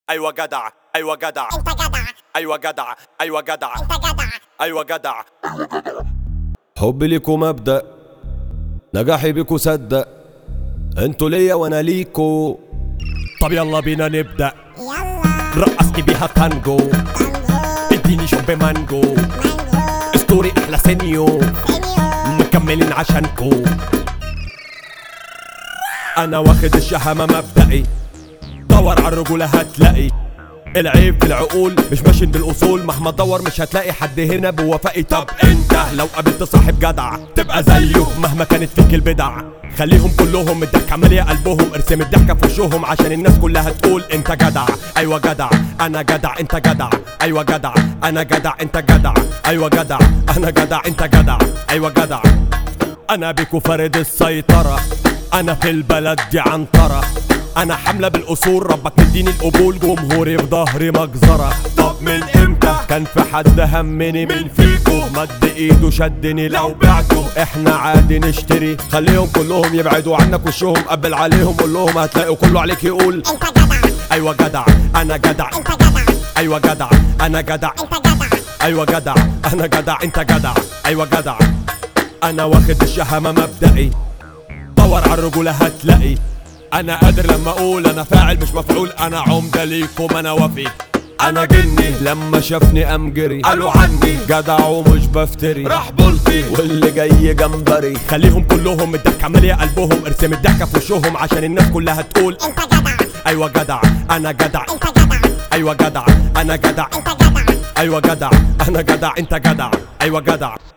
ايوه جدع ايوه جدع انت جدع ايوه جدع ايوه جدع انت جدع ايوه جدع حبي ليكو مبدأ نجاحي بيكو صدق انتوا ليا وانا ليكو طب يلا بينا نبدأ يلا رقصني بيها تانجو تانجو اديني شوب مانجو مانجو اسطوري احلى سينيو سينيور مكملين عشانكو انا واخد الشهامة مبدئي دور على الرجولة هتلاقي العيب في العقول مش ماشي بالاصول مهما تدور مش هتلاقي حد هنا بوفائي طب انت لو قابلت صاحب جدع تبقى زيه مهما كانت فيك البدع خليهم كلهم الضحكة مالية قلبهم ارسم الضحكة في وشهم عشان الناس كلها تقول انت جدع ايوه جدع انا جدع انت جدع ايوه جدع انا جدع انت جدع ايوه جدع انا جدع انت جدع ايوه جدع انا بيكو فارد السيطرة انا في البلد دي عنترة انا حاملة بالاصول ربك مديني القبول جمهوري في ظهري مجزرة طب من امتى كان في حد همني من فيكو مد ايده شدني لو بعته احنا عادي نشتري خليهم كلهم يبعدوا عنك وشهم قبل عليهم قول لهم هتلاقوا كله عليك يقول انت جدع ايوه جدع انا جدع انت جدع ايوه جدع انا جدع انت جدع ايوه جدع انا جدع انت جدع ايوه جدع انا واخد الشهامة مبدئي دور على الرجولة هتلاقي انا قادر لما اقول انا فاعل مش مفعول انا عمدة ليكم انا وفي انا جني لما شافني قام جري قالوا عني جدع ومش بفتري راح بولتي واللي جاي جمبري خليهم كلهم الضحكة مالية قلبهم ارسم الضحكة في وشهم عشان الناس كلها تقول انت جدع ايوه جدع انا جدع انت جدع ايوه جدع انا جدع انت جدع ايوه جدع انا جدع انت جدع ايوه جدع